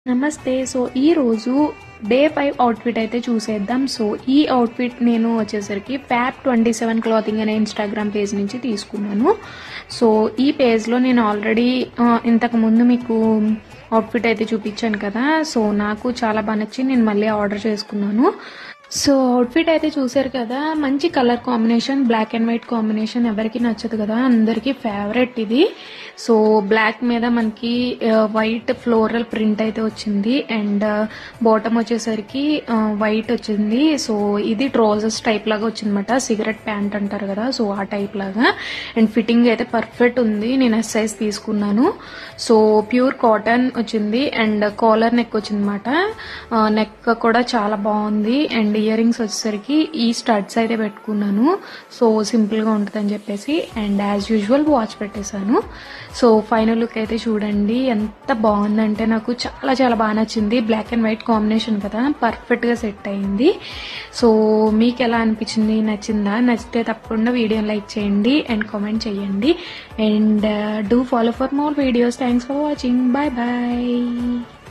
నమస్తే సో ఈరోజు day five outfit అయితే చూసేద్దాం సో ఈ అవుట్ఫిట్ నేను వచ్చేసరికి ఫ్యాప్ ట్వంటీ సెవెన్ క్లాతింగ్ అనే ఇన్స్టాగ్రామ్ పేజ్ నుంచి తీసుకున్నాను సో ఈ పేజ్లో నేను ఆల్రెడీ ఇంతకు ముందు మీకు అవుట్ఫిట్ అయితే చూపించాను కదా సో నాకు చాలా బాగా నచ్చి నేను మళ్ళీ ఆర్డర్ చేసుకున్నాను సో అవుట్ఫిట్ అయితే చూసారు కదా మంచి colour combination black and white combination ఎవరికి నచ్చదు కదా అందరికీ ఫేవరెట్ ఇది సో బ్లాక్ మీద మనకి వైట్ ఫ్లోరల్ ప్రింట్ అయితే వచ్చింది అండ్ బాటమ్ వచ్చేసరికి వైట్ వచ్చింది సో ఇది ట్రోజర్స్ టైప్ లాగా వచ్చిందన్నమాట సిగరెట్ ప్యాంట్ అంటారు కదా సో ఆ టైప్ లాగా అండ్ ఫిట్టింగ్ అయితే పర్ఫెక్ట్ ఉంది నేను ఎస్ సైజ్ తీసుకున్నాను సో ప్యూర్ కాటన్ వచ్చింది అండ్ కాలర్ నెక్ వచ్చిందన్నమాట నెక్ కూడా చాలా బాగుంది అండ్ ఇయర్ రింగ్స్ వచ్చేసరికి ఈ స్టడ్స్ అయితే పెట్టుకున్నాను సో సింపుల్గా ఉంటుందని చెప్పేసి అండ్ యాజ్ యూజువల్ వాచ్ పెట్టేశాను సో ఫైనల్ లుక్ అయితే చూడండి ఎంత బాగుందంటే నాకు చాలా చాలా బాగా నచ్చింది బ్లాక్ అండ్ వైట్ కాంబినేషన్ కదా పర్ఫెక్ట్గా సెట్ అయింది సో మీకు ఎలా అనిపించింది నచ్చిందా నచ్చితే తప్పకుండా వీడియోని లైక్ చేయండి అండ్ కామెంట్ చేయండి and do follow for more videos thanks for watching bye bye